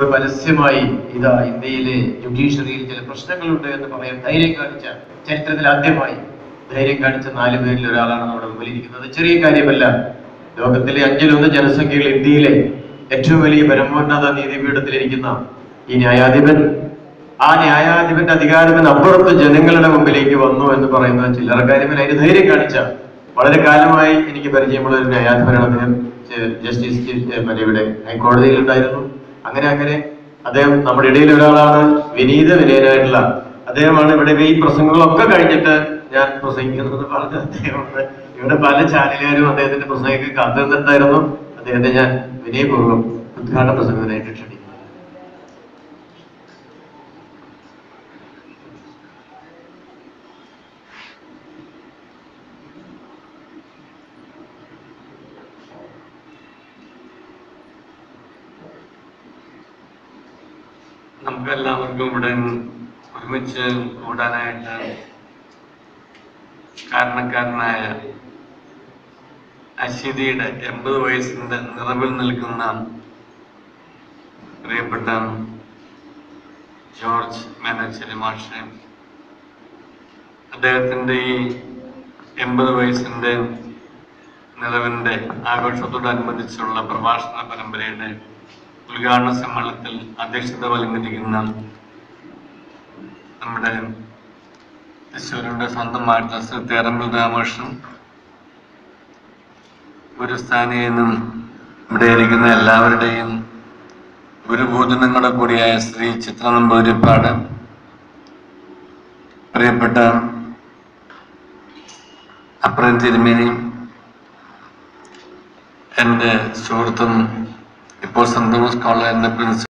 പരസ്യമായി ഇതാ ഇന്ത്യയിലെ ജുഡീഷ്യറിയിൽ ചില പ്രശ്നങ്ങളുണ്ട് എന്ന് പറയാൻ ധൈര്യം കാണിച്ച ചരിത്രത്തിൽ ആദ്യമായി ധൈര്യം കാണിച്ച നാല് പേരിൽ ഒരാളാണ് നമ്മുടെ മുമ്പിൽ ഇരിക്കുന്നത് ചെറിയ കാര്യമല്ല ലോകത്തിലെ അഞ്ചിലൊന്ന് ജനസംഖ്യയിൽ ഇന്ത്യയിലെ ഏറ്റവും വലിയ പരമോന്നത നീതിപീഠത്തിലിരിക്കുന്ന ഈ ന്യായാധിപൻ ആ ന്യായാധിപന്റെ അധികാരത്തിന് അപ്പുറത്ത് ജനങ്ങളുടെ മുമ്പിലേക്ക് വന്നു എന്ന് പറയുന്നത് ചില്ലറ കാര്യമല്ല അതിന് ധൈര്യം കാണിച്ച വളരെ കാലമായി എനിക്ക് പരിചയമുള്ള ഒരു ന്യായാധിപനാണ് അദ്ദേഹം ജ- ജസ്റ്റിസ് ചീഫ്- ഏ, മറ്റേ ഇവിടെ ഹൈക്കോടതിയിൽ ഉണ്ടായിരുന്നു അങ്ങനെ അങ്ങനെ അദ്ദേഹം നമ്മുടെ ഇടയിൽ ഒരാളാണ് വിനീത വിനയനായിട്ടുള്ള അദ്ദേഹമാണ് ഇവിടെ ഈ പ്രസംഗങ്ങളൊക്കെ കഴിഞ്ഞിട്ട് ഞാൻ പ്രസംഗിക്കുന്നത് പറഞ്ഞ അദ്ദേഹമാണ് ഇവിടെ പല ചാനലുകാരും അദ്ദേഹത്തിന്റെ പ്രസംഗമൊക്കെ കാത്തു നിന്നിട്ടായിരുന്നു അദ്ദേഹത്തെ ഞാൻ വിനയപൂർവ്വം ഉദ്ഘാടന പ്രസംഗത്തിനായിട്ട് ക്ഷണിക്കുന്നു നമുക്കെല്ലാവർക്കും ഇവിടെ ഒരുമിച്ച് കൂടാനായിട്ട് കാരണക്കാരനായ അശ്വതിയുടെ എൺപത് വയസ്സിന്റെ നിറവിൽ നിൽക്കുന്ന പ്രിയപ്പെട്ട ജോർജ് മേനച്ചേരി മാഷെ അദ്ദേഹത്തിന്റെ ഈ എൺപത് വയസ്സിന്റെ നിറവിന്റെ ആഘോഷത്തോടനുബന്ധിച്ചുള്ള പ്രഭാഷണ പരമ്പരയുടെ ഉദ്ഘാടന സമ്മേളനത്തിൽ അധ്യക്ഷത വലഞ്ഞിരിക്കുന്ന നമ്മുടെ തൃശ്ശൂരിന്റെ സ്വന്തമായിട്ടുള്ള ശ്രീ തേറമ്പിൽ രാമകൃഷ്ണൻ ഗുരുസ്ഥാനിയെന്നും ഇവിടെ ഇരിക്കുന്ന എല്ലാവരുടെയും ഗുരുഭൂജനങ്ങളുടെ കൂടിയായ ശ്രീ ചിത്ര നമ്പൂതിരിപ്പാട് പ്രിയപ്പെട്ട അപ്രൻ തിരുമേനി എൻ്റെ സുഹൃത്തും ഇപ്പോൾ സെന്റ് തോമസ് കോളേജിന്റെ പ്രിൻസിപ്പൽ